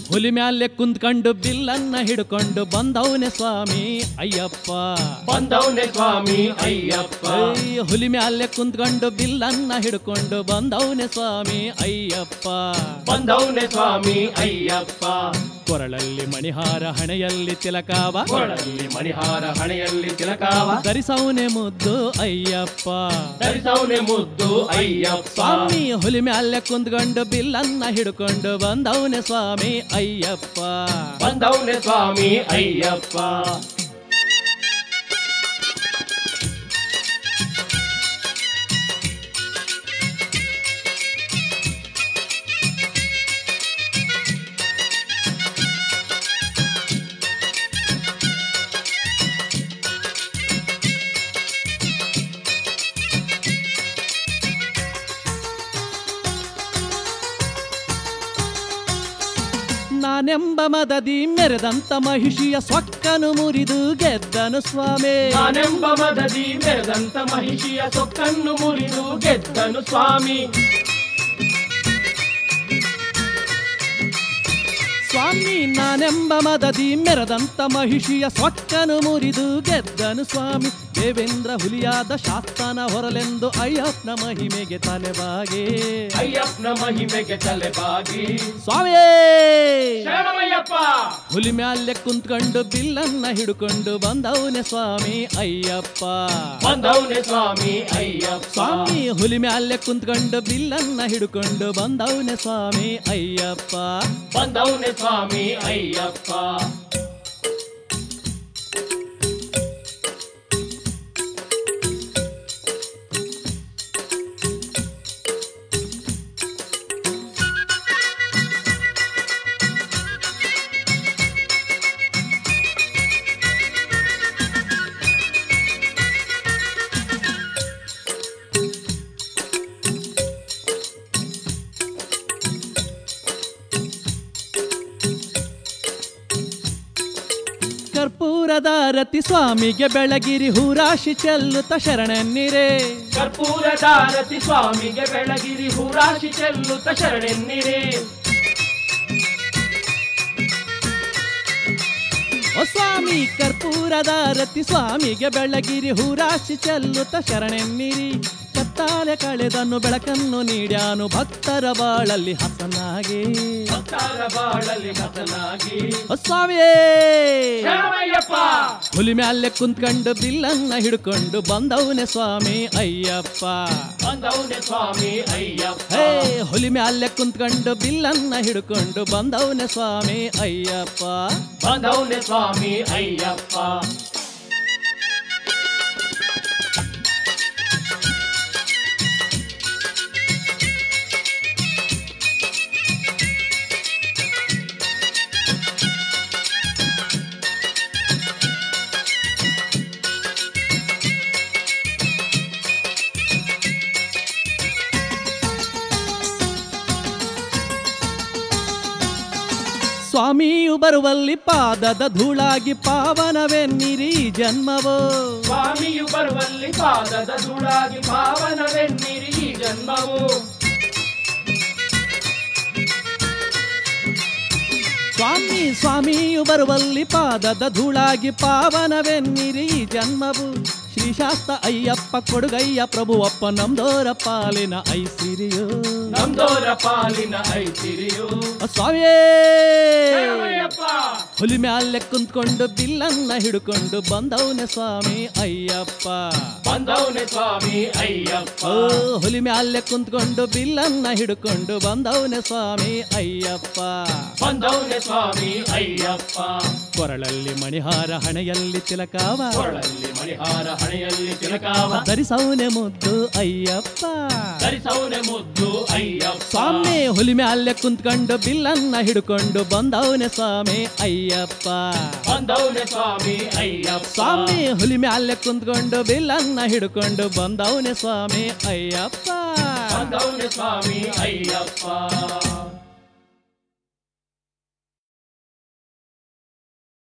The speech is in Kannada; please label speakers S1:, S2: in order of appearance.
S1: ಹುಲಿ ಮ್ಯಾಲೆ ಕುಂತ್ಕೊಂಡು ಬಿಲ್ಲನ್ನ ಹಿಡ್ಕೊಂಡು ಬಂದವನೆ ಸ್ವಾಮಿ ಅಯ್ಯಪ್ಪ
S2: ಬಂದವನೆ ಸ್ವಾಮಿ ಅಯ್ಯಪ್ಪ
S1: ಐ, ಹುಲಿ ಮ್ಯಾಲೆ ಕುಂತ್ಕೊಂಡು ಬಿಲ್ಲನ್ನ ಹಿಡ್ಕೊಂಡು ಬಂದವನೆ ಸ್ವಾಮಿ ಅಯ್ಯಪ್ಪ
S2: ಬಂದವನೆ ಸ್ವಾಮಿ ಅಯ್ಯಪ್ಪ
S1: ಕೊರಳಲ್ಲಿ ಮಣಿಹಾರ ಹಣೆಯಲ್ಲಿ ತಿಲಕಾವ
S2: ಕೊಳಲ್ಲಿ ಮಣಿಹಾರ ಹಣೆಯಲ್ಲಿ ತಿಲಕಾವ
S1: ಧರಿಸವನೆ ಮುದ್ದು ಅಯ್ಯಪ್ಪ
S2: ಧರಿಸವನೆ ಮುದ್ದು ಅಯ್ಯಪ್ಪ
S1: ಸ್ವಾಮಿ ಹುಲಿ ಮ್ಯಾಲೆ ಕುಂತ್ಕೊಂಡು ಬಿಲ್ಲನ್ನ ಹಿಡ್ಕೊಂಡು ಬಂದವನೆ ಸ್ವಾಮಿ ಅಯ್ಯಪ್ಪ
S2: ಬಂದವನೆ ಸ್ವಾಮಿ ಅಯ್ಯಪ್ಪ
S1: ನಾನೆಂಬ ಮದದಿ ಮೆರೆದಂತ ಮಹಿಷಿಯ ಸೊಕ್ಕನು ಮುರಿದು ಗೆದ್ದನು ಸ್ವಾಮಿ
S2: ನಾನೆಂಬ ಮದದಿ ಮೆರೆದಂತ ಮಹಿಷಿಯ ಸೊಕ್ಕನ್ನು ಮುರಿದು ಗೆದ್ದನು ಸ್ವಾಮಿ
S1: ಸ್ವಾಮಿ ನಾನೆಂಬ ಮದದಿ ಮೆರೆದಂತ ಮಹಿಷಿಯ ಸೊಕ್ಕನು ಮುರಿದು ಗೆದ್ದನು ಸ್ವಾಮಿ ದೇವೇಂದ್ರ ಹುಲಿಯಾದ ಶಾಸ್ತನ ಹೊರಲೆಂದು ಅಯ್ಯಪ್ಪನ ಮಹಿಮೆಗೆ ತಲೆಬಾಗೆ
S2: ಅಯ್ಯಪ್ಪನ ಮಹಿಮೆಗೆ ತಲೆಬಾಗಿ
S1: ಸ್ವಾಮಿಯೇ
S2: ಶರಣಮಯ್ಯಪ್ಪ
S1: ಹುಲಿ ಮ್ಯಾಲೆ ಕುಂತ್ಕೊಂಡು ಬಿಲ್ಲನ್ನ ಹಿಡ್ಕೊಂಡು ಬಂದವನೆ ಸ್ವಾಮಿ ಅಯ್ಯಪ್ಪ
S2: ಬಂದವನೆ ಸ್ವಾಮಿ ಅಯ್ಯಪ್ಪ
S1: ಸ್ವಾಮಿ ಹುಲಿ ಮ್ಯಾಲೆ ಕುಂತ್ಕೊಂಡು ಬಿಲ್ಲನ್ನ ಹಿಡ್ಕೊಂಡು ಬಂದವನೆ ಸ್ವಾಮಿ ಅಯ್ಯಪ್ಪ
S2: ಬಂದವನೆ ಸ್ವಾಮಿ ಅಯ್ಯಪ್ಪ
S1: ಕರ್ಪೂರದ ರತಿ ಸ್ವಾಮಿಗೆ ಬೆಳಗಿರಿ ಹೂರಾಶಿ ಚೆಲ್ಲುತ್ತ ಶರಣೆನ್ನಿರೆ
S2: ಕರ್ಪೂರದಾರತಿ ಸ್ವಾಮಿಗೆ ಬೆಳಗಿರಿ ಹೂರಾಶಿ ಚೆಲ್ಲುತ್ತ ಶರಣೆನ್ನಿರೆ
S1: ಓ ಸ್ವಾಮಿ ಕರ್ಪೂರದ ರತಿ ಸ್ವಾಮಿಗೆ ಬೆಳಗಿರಿ ಹೂರಾಶಿ ಚೆಲ್ಲುತ್ತ ಶರಣೆನ್ನಿರಿ ಕತ್ತಾಲೆ ಕಳೆದನ್ನು ಬೆಳಕನ್ನು ನೀಡ್ಯಾನು ಭಕ್ತರ ಬಾಳಲ್ಲಿ ಹಸನಾಗಿ
S2: ಭಕ್ತರ ಬಾಳಲ್ಲಿ ಹಸನಾಗಿ
S1: ಓ ಸ್ವಾಮಿಯೇ
S2: ಶರಣಮಯ್ಯಪ್ಪ
S1: ಹುಲಿ ಮ್ಯಾಲೆ ಕುಂತ್ಕೊಂಡು ಬಿಲ್ಲನ್ನ ಹಿಡ್ಕೊಂಡು ಬಂದವನೆ ಸ್ವಾಮಿ ಅಯ್ಯಪ್ಪ
S2: ಬಂದವನೆ ಸ್ವಾಮಿ ಅಯ್ಯಪ್ಪ
S1: ಹೇ ಹುಲಿ ಮ್ಯಾಲೆ ಕುಂತ್ಕೊಂಡು ಬಿಲ್ಲನ್ನ ಹಿಡ್ಕೊಂಡು ಬಂದವನೆ ಸ್ವಾಮಿ ಅಯ್ಯಪ್ಪ
S2: ಬಂದವನೆ ಸ್ವಾಮಿ ಅಯ್ಯಪ್ಪ
S1: ಸ್ವಾಮಿಯು ಬರುವಲ್ಲಿ ಪಾದದ ಧೂಳಾಗಿ ಪಾವನವೆನ್ನಿರಿ ಜನ್ಮವೋ
S2: ಸ್ವಾಮಿಯು ಬರುವಲ್ಲಿ ಪಾದದ ಧೂಳಾಗಿ ಪಾವನವೆನ್ನಿರಿ ಈ ಜನ್ಮವು
S1: ಸ್ವಾಮಿ ಸ್ವಾಮಿಯು ಬರುವಲ್ಲಿ ಪಾದದ ಧೂಳಾಗಿ ಪಾವನವೆನ್ನಿರಿ ಈ ಜನ್ಮವು ಶ್ರೀಶಾಸ್ತ ಅಯ್ಯಪ್ಪ ಕೊಡುಗಯ್ಯ ಪ್ರಭುವಪ್ಪ ನಮ್ದೋರ ಪಾಲಿನ ಐಸಿರಿಯೋ
S2: ನಮ್ದೋರ ಪಾಲಿನ ಐತಿರಿಯು
S1: ಸ್ವಾಮಿಯೇ
S2: ಶರಣಮಯ್ಯಪ್ಪ
S1: ಹುಲಿ ಮ್ಯಾಲೆ ಕುಂತ್ಕೊಂಡು ಬಿಲ್ಲನ್ನ ಹಿಡ್ಕೊಂಡು ಬಂದವನೆ ಸ್ವಾಮಿ ಅಯ್ಯಪ್ಪ
S2: ಬಂದವನೆ ಸ್ವಾಮಿ ಅಯ್ಯಪ್ಪ
S1: ಓ ಹುಲಿ ಮ್ಯಾಲೆ ಕುಂತ್ಕೊಂಡು ಬಿಲ್ಲನ್ನ ಹಿಡ್ಕೊಂಡು ಬಂದವನೆ ಸ್ವಾಮಿ ಅಯ್ಯಪ್ಪ
S2: ಬಂದವನೆ ಸ್ವಾಮಿ ಅಯ್ಯಪ್ಪ
S1: ಕೊರಳಲ್ಲಿ ಮಣಿಹಾರ ಹಣೆಯಲ್ಲಿ ತಿಲಕಾವ
S2: ಕೊಳಲ್ಲಿ ಮಣಿಹಾರ ಹಣೆಯಲ್ಲಿ ತಿಲಕಾವ
S1: ಧರಿಸವನೆ ಮುದ್ದು ಅಯ್ಯಪ್ಪ
S2: ಧರಿಸವನೆ ಮುದ್ದು ಅಯ್ಯಪ್ಪ
S1: ಸ್ವಾಮಿ ಹುಲಿ ಮ್ಯಾಲೆ ಕುಂತ್ಕೊಂಡು ಬಿಲ್ಲನ್ನ ಹಿಡ್ಕೊಂಡು ಬಂದವನೆ ಸ್ವಾಮಿ ಅಯ್ಯಪ್ಪ
S2: ಬಂದವನೆ ಸ್ವಾಮಿ ಅಯ್ಯಪ್ಪ
S1: ಸ್ವಾಮಿ ಹುಲಿ ಮ್ಯಾಲೆ ಕುಂತ್ಕೊಂಡು ಬಿಲ್ಲನ್ನ ಹಿಡ್ಕೊಂಡು ಬಂದವನೆ ಸ್ವಾಮಿ ಅಯ್ಯಪ್ಪ
S2: ಬಂದವನೆ ಸ್ವಾಮಿ ಅಯ್ಯಪ್ಪ